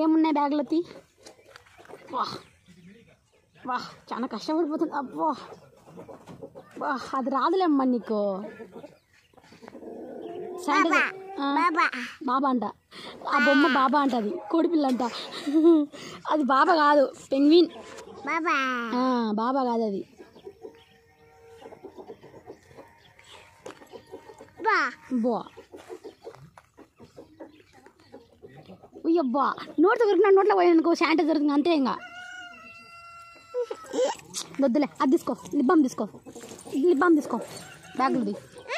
ఇంకేమున్నాయి బ్యాగులో తీ వా వా చాలా కష్టపడిపోతుంది అబ్బా వా అది రాదులేమ్మా నీకు శానిటైజర్ ఆ, బాబా బాబా అంట ఆ బొమ్మ బాబా అంట అది కోడిపిల్ల అంట అది బాబా కాదు పెంగ్విన్ బాబా ఆ, బాబా కాదు అది బా బా ఉయ్యబ్బా నోట్లో దొరికిన నోట్లో పోయానుకో శానిటైజర్ దొరుకుతుంది అంతే ఇంకా వద్దులే అది తీసుకో లిప్ బామ్ తీసుకో లిప్ బామ్ తీసుకో బ్యాగులది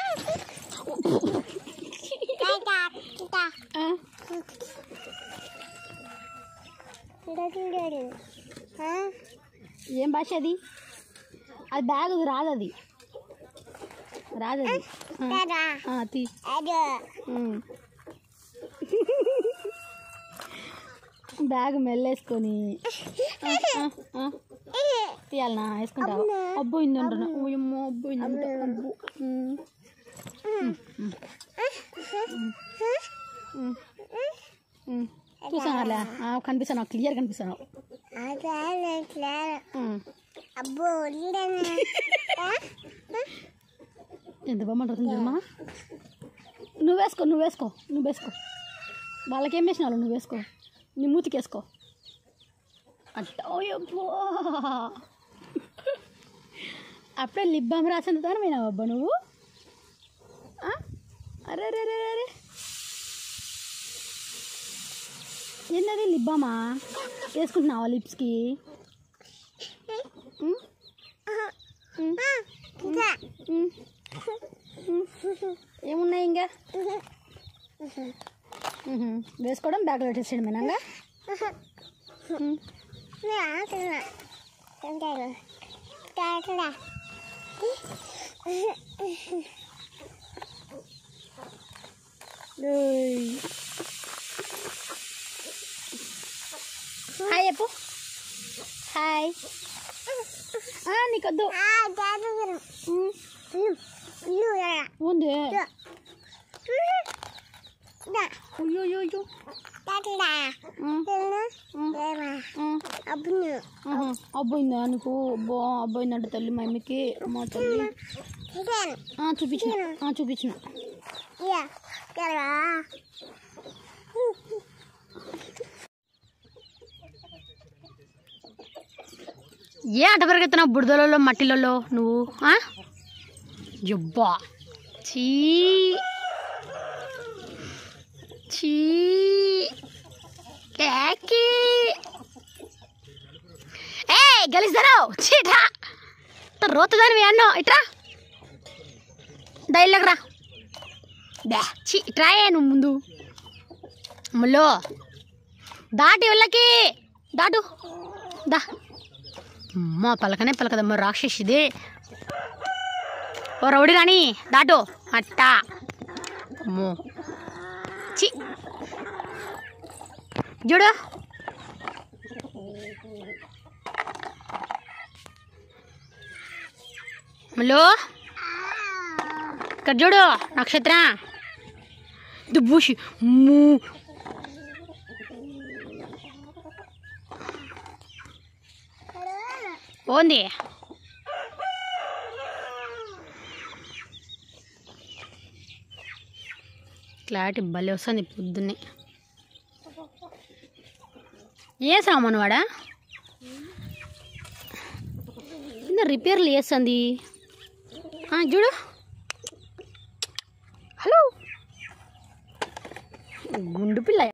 టాటా టాటా ఆ, చూడు ఆ ఏం భాష అది అది బ్యాగ్ అది రాదు అది రాదు అది ఆ, టాటా ఆ, తీ అదో ఉమ్. బ్యాగ్ మెల్లేసుకొని ఆ, ఆ, ఆ. తీయాలనా వేసుకుంటావా అబ్బో ఇందంటున్నా ఓయమ్మో అబ్బో ఇందంట అబ్బో ఉమ్. ఉమ్. ఉమ్. చూసానులే కనిపిస్తాను క్లియర్ కనిపిస్తాను అదే ఉమ్. అబ్బో ఉండను ఎంత బాగుంటుంది చూడమ్మా నువ్వు వేసుకో నువ్వు వేసుకో నువ్వు వేసుకో వాళ్ళకేం వేసినావు నువ్వు వేసుకో నీ మూతికి వేసుకో అట్ట ఓయబ్బో అప్పుడే లిప్ బామ్ రాసిన తాను పోయినావు అబ్బా నువ్వు ఆ? అరే అరే అరే అరే ఏంటది లిప్ బామా వేసుకుంటున్నావా లిప్స్కి ఉమ్? ఉమ్? ఉమ్? ఏమున్నాయి ఇంకా మ్హూ. వేసుకోవడం బ్యాగ్లో పెట్టేసేయడం మేనంగా ఉంటాడు టాటా హాయ్ చెప్పు హాయ్ ఆ, నీకొద్దు ఉమ్, ఉంది అయ్యో అయ్యో అయ్యో ఉమ్, ఉమ్, ఉమ్. ఆహా, అబ్బోయిందా నీకు అబ్బో అబ్బోయిందంట తల్లి మా అమ్మకి మా తల్లి ఆ, చూపించిన ఆ, చూపించిన ఏ ఆట పెరుగుతున్నావు బురదలలో మట్టిలలో నువ్వు ఆ? జబ్బా చీ చీ కేకి ఏ గెలిస్తారావు చీట్రా రోతదానివి అన్నో ఇట్రా దైల్లోకి రా దా చీ ఇట్రాయే నువ్వు ముందు ముల్లో దాటి వెళ్ళకి దాటు దా అమ్మ పలకనే పలకదమ్మ రాక్షసిది ఓ రౌడి రాణి దాటు అట్టా అమ్మో చి చూడు హలో ఇక్కడ చూడు నక్షత్ర దుబ్బూసి మూ పోంది క్లారిటీ భలే వస్తుంది పొద్దున్నే ఏ సామాను వాడా కింద రిపేర్లు చేస్తుంది చూడు హలో గుండు పిల్ల